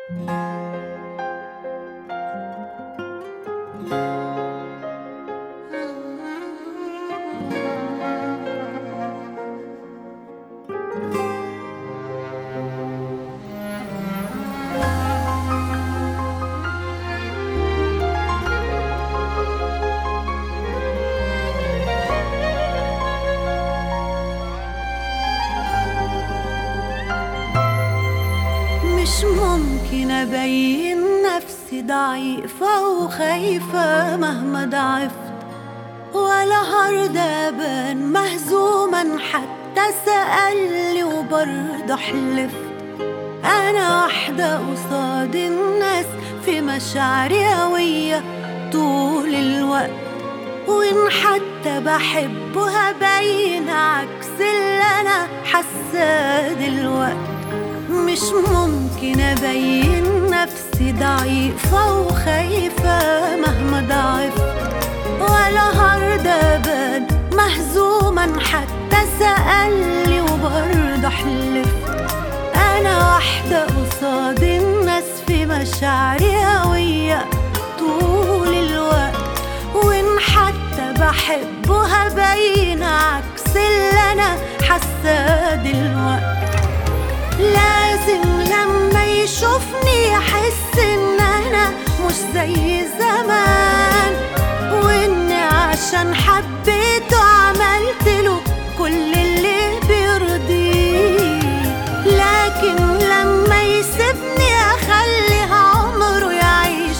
مش ممكن أبين نفسي ضعيفة وخايفة مهما ضعفت ولا هرضى أبان مهزوما حتى سألني وبرضه حلفت أنا واحدة قصاد الناس في مشاعري قوية طول الوقت وإن حتى بحبه هبين عكس اللي أنا حاساه دلوقت مش ممكن أبين نفسي ضعيفة وخايفة مهما ضعفت ولا هرضى أبان مهزوما حتى سألني وبرضه حلفت أنا واحدة قصاد الناس في مشاعري قوية طول الوقت وإن حتى بحبه هبين عكس اللي أنا حاساه دلوقت لازم لما يشوفني يحس ان انا مش زي زمان واني عشان حبيته عملت له كل اللي بيرضيه لكن لما يسيبني اخلي عمره يعيش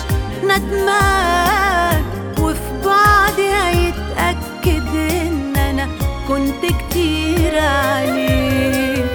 ندمان وفي بعدي هيتأكد ان انا كنت كتير عليه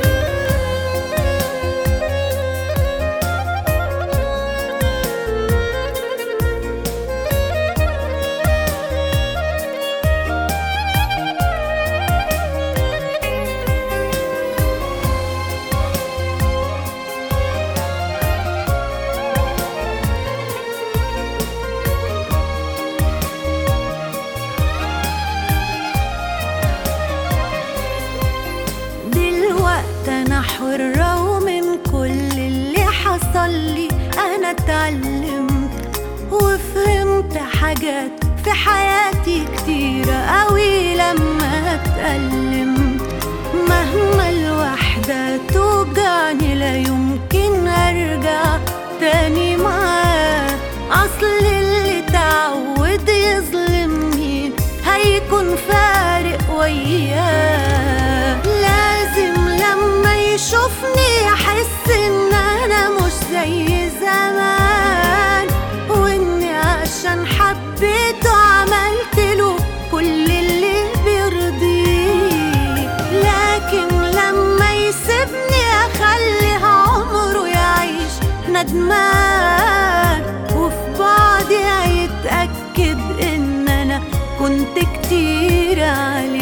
دلوقتي انا حرة ومن كل اللي حصل لي انا اتعلمت وفهمت حاجات في حياتي كتيرة قوي لما اتألمت مهما الوحدة توجعني لا يمكن ارجع تاني معاه اصل اللي تعود يظلمني هيكون فارق وياه لازم لما يشوفني يحس ان انا مش زي زمان واني عشان حبيته عملت له كل اللي بيرضيه لكن لما يسيبني اخلي عمره يعيش ندمان وفي بعدي هيتأكد ان انا كنت كتير عليه